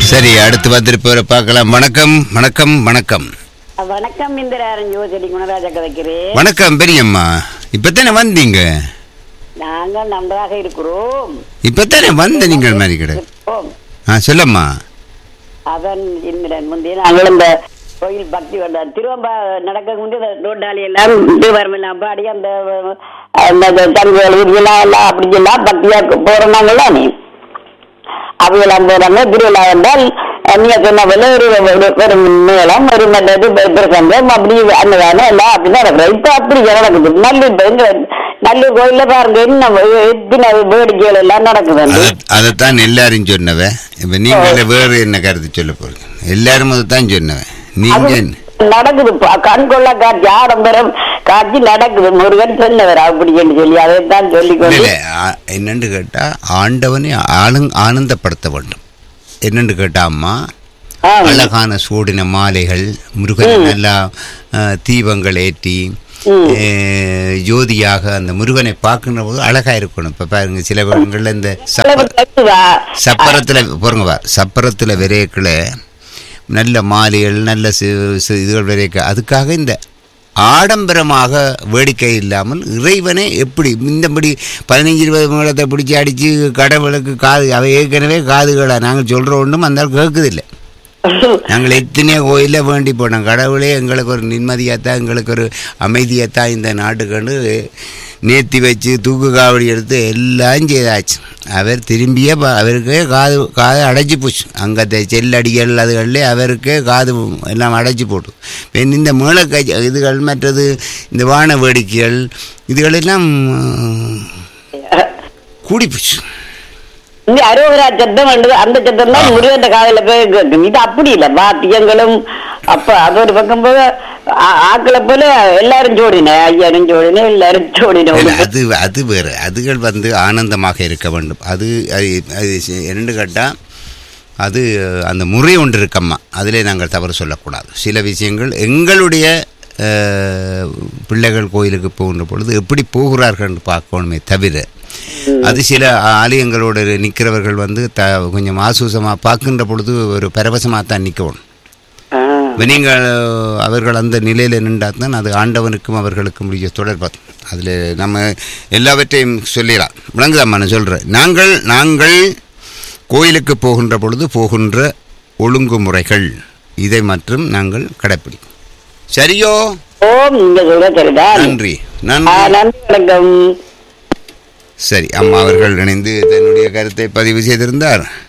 சரி அடுத்து வந்திருப்பவரை பார்க்கலாம் வணக்கம் வணக்கம் வணக்கம் வணக்கம் இந்திராரன் ஜோதிடி குணராஜா கதைக்கிறேன் வணக்கம் பெரியம்மா இப்பத்தானே வந்தீங்க நாங்கள் நன்றாக இருக்கிறோம் இப்பத்தானே வந்த நீங்கள் மாதிரி கிட இருக்கிறோம். ஆ சொல்லம்மா அதன் இந்திரன் முந்தைய நாங்கள் இந்த கோயில் பக்தி வந்த திருவம்பா நடக்க முந்தைய ரோட்டாளி எல்லாம் தீபாரம் எல்லாம் பாடி அந்த அந்த தங்குகள் இதெல்லாம் எல்லாம் அப்படி எல்லாம் பக்தியா போறாங்கல்ல நீ அவையெல்லாம் போறாங்க திருவிழா என்றால் நீங்க சொன்ன போல ஒரு ஒரு- ஒரு மேளம் ஒரு நல்லது பிரசங்கம் அப்படி அன்னதானம் எல்லாம் அப்படிதான் நடக்குது இப்ப அப்படி நடக்குது நல்லூர் இப்ப எங்க நல்லூர் கோயில்ல பாருங்க என்ன எத்தனை வேடிக்கைகள் எல்லாம் நடக்குது அத- அதைத்தான் எல்லாரும் சொன்னவ இப்ப நீங்கள வேறு என்ன கருத்து சொல்ல போறீங்க எல்லாரும் அதைத்தான் சொன்னவ நீங்க நடக்குது பா- கண் கொள்ள காட்சி ஆடம்பரம் காட்சி நடக்குது முருகன் சொன்னவர் அப்படின்னு சொல்லி அதைத்தான் இல்ல, சொல்லிக்கொண்டு இல்ல, ஆ- என்னன்னு கேட்டா ஆண்டவனை ஆளுங் ஆனந்தப்படுத்த வேண்டும் என்னன்னு கேட்டா அம்மா ஆ, அழகான சூடின மாலைகள் முருகன் நல்லா ஆ, தீபங்கள் ஏற்றி ஏ, ஜோதியாக அந்த முருகனை பார்க்கின்ற போது அழகா இருக்கணும் இப்ப பாருங்க சில இடங்கள்ல இந்த சப்ப நடக்குதா? சப்பரத்துல பாருங்க வா சப்பரத்துல விரைக்கல நல்ல மாலைகள் நல்ல சி- சி- இதுகள் விரைக்க அதுக்காக இந்த ஆடம்பரமாக வேடிக்கை இல்லாமல் இறைவனை எப்படி இந்தபடி பதினஞ்சு இருபது மேளத்தை பிடிச்சி அடித்து கடவுளுக்கு காது அவை ஏற்கனவே காதுகளா நாங்கள் சொல்கிற ஒன்றும் அந்த கேட்குதில்லை நாங்கள் எத்தனையோ கோயிலில் வேண்டி போனோம் கடவுளே எங்களுக்கு ஒரு நிம்மதியாத்தான் எங்களுக்கு ஒரு அமைதியாத்தான் இந்த நாட்டுக்கண்டு நேர்த்தி வச்சு தூக்கு காவடி எடுத்து எல்லாம் செய்தாச்சு அவர் திரும்பியே ப- அவருக்கே காது காது அடைச்சி போச்சு அங்கே செல்லடிகள் அதுகளில் அவருக்கே காது எல்லாம் அடைச்சி போட்டு பின் இந்த மேளக்கை இதுகள் மற்றது இந்த வான வேடிக்கைகள் இதுகளெல்லாம் கூடி போச்சு இந்த அரோகரா சத்தம் வந்து அந்த சத்தம் தான் முருகன் காதல போய் கேட்கும் இது அப்படி இல்ல வாத்தியங்களும் அப்ப அது ஒரு பக்கம் போக ஆ- ஆக்களை போல எல்லாரும் ஜோடின ஐயரும் ஜோடின எல்லாரும் ஜோடின இல்ல, அது அது வேறு அதுகள் வந்து ஆனந்தமாக இருக்க வேண்டும் அது அது அது சி- என்னன்னு கேட்டால் அது அந்த முறை ஒன்று இருக்கம்மா அதிலே நாங்கள் தவறு சொல்லக்கூடாது சில விஷயங்கள் எங்களுடைய அஹ், பிள்ளைகள் கோயிலுக்கு போகின்ற பொழுது எப்படி போகிறார்கள் பார்க்கணுமே தவிர அது சில ஆலயங்களோட நிற்கிறவர்கள் வந்து த கொஞ்சம் ஆசூசமாக பார்க்கின்ற பொழுது ஒரு பரவசமாக தான் நிற்கணும் ஆ. இப்ப நீங்கள் அவர்கள் அந்த நிலையில் நின்றால் தான் அது ஆண்டவனுக்கும் அவர்களுக்கும் உரிய தொடர்பு அதில் நம்ம எல்லாவற்றையும் சொல்லிடலாம் விளங்குதாம்மா நான் சொல்கிறேன் நாங்கள் நாங்கள் கோயிலுக்கு போகின்ற பொழுது போகின்ற ஒழுங்குமுறைகள் இதை மற்றும் நாங்கள் கடைப்பிடிக்கும் சரியோ ஓம் நீங்க சொல்ற சரிதான் நன்றி ஆ, நன்றி நன்றி வணக்கம் சரி அம்மா அவர்கள் இணைந்து தன்னுடைய கருத்தை பதிவு செய்திருந்தார்